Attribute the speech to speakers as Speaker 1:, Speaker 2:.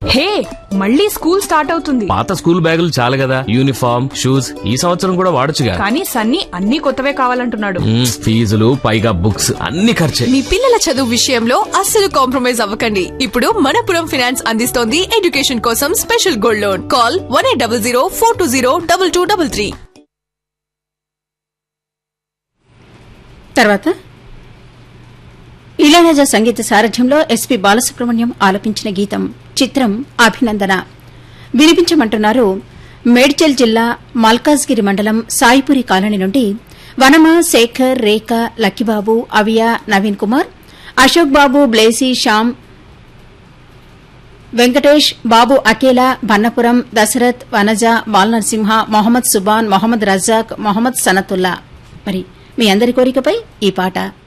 Speaker 1: హే మళ్ళీ school start అవుతుంది
Speaker 2: పాత స్కూల్ బ్యాగులు చాలు కదా యూనిఫామ్ షూస్ ఈ సంవత్సరం కూడా వాడొచ్చుగా
Speaker 1: కానీ సన్నీ అన్ని కొత్తవే కావాలంటున్నాడు
Speaker 2: మ్మ్, ఫీజులు పైగా బుక్స్ అన్ని ఖర్చే
Speaker 3: మీ పిల్లల చదువు విషయంలో అస్సలు కాంప్రమైజ్ అవ్వకండి ఇప్పుడు మనపురం ఫినాన్స్ అందిస్తోంది ఎడ్యుకేషన్ కోసం special gold loan call one eight double zero four two zero double two double three
Speaker 4: తర్వాత ఇళయరాజా సంగీత సారథ్యంలో ఎస్పి బాలసుబ్రహ్మణ్యం ఆలపించిన గీతం చిత్రం అభినందన వినిపించమంటున్నారు మేడ్చల్ జిల్లా మల్కాజ్గిరి మండలం సాయిపురి కాలనీ నుండి వనమ శేఖర్ రేఖ లక్కిబాబు అవియా నవీన్ కుమార్ అశోక్ బాబు బ్లేసీ శ్యామ్ వెంకటేష్ బాబు అకేలా బన్నపురం దశరథ్ వనజ బాలనరసింహ మొహమ్మద్ సుబాన్ మొహమ్మద్ రజాక్ మొహమ్మద్ సనతుల్లా మరి మీ అందరి కోరికపై ఈ పాట